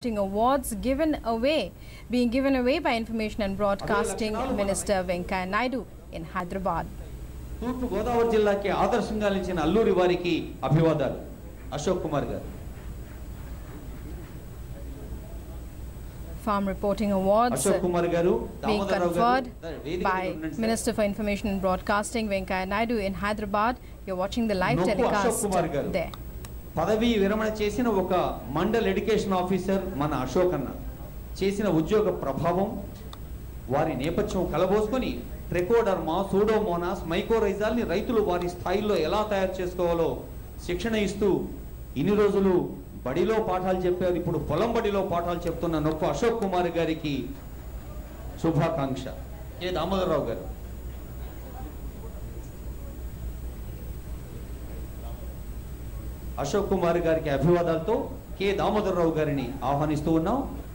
awards given away, being given away by Information and Broadcasting Minister Venkaya Naidu in Hyderabad. తూర్పు గోదావరి జిల్లాకి ఆదర్శంగా నిలిచిన అల్లూరి వారికి అభివాదాలు అశోక్ కుమార్ గారు Farm Reporting Awards Ashok Kumar గారు being దామోదరరావు conferred గారు వేదిక by మీద ఉండండి sir. Minister for Information and Broadcasting Venkaya Naidu in Hyderabad. You're watching the live Nokku Ashok telecast Kumar garu. there. పదవి విరమణ చేసిన ఒక మండల్ ఎడ్యుకేషన్ ఆఫీసర్ మన అశోక్ అన్న చేసిన ఉద్యోగ ప్రభావం వారి నేపథ్యం కలబోసుకొని ట్రెకోడర్మా సూడోమోనాస్ మైకోరైజాల్ని రైతులు వారి స్థాయిలో ఎలా తయారు చేసుకోవాలో శిక్షణ ఇస్తూ ఇన్ని రోజులు బడిలో పాఠాలు చెప్పారు ఇప్పుడు పొలం బడిలో పాఠాలు చెప్తున్న నొక్కు అశోక్ కుమార్ గారికి శుభాకాంక్ష ఏ దామోదరరావు గారు అశోక్ కుమార్ గారికి అభివాదాలతో కె దామోదరరావు గారిని ఆహ్వానిస్తూ ఉన్నాం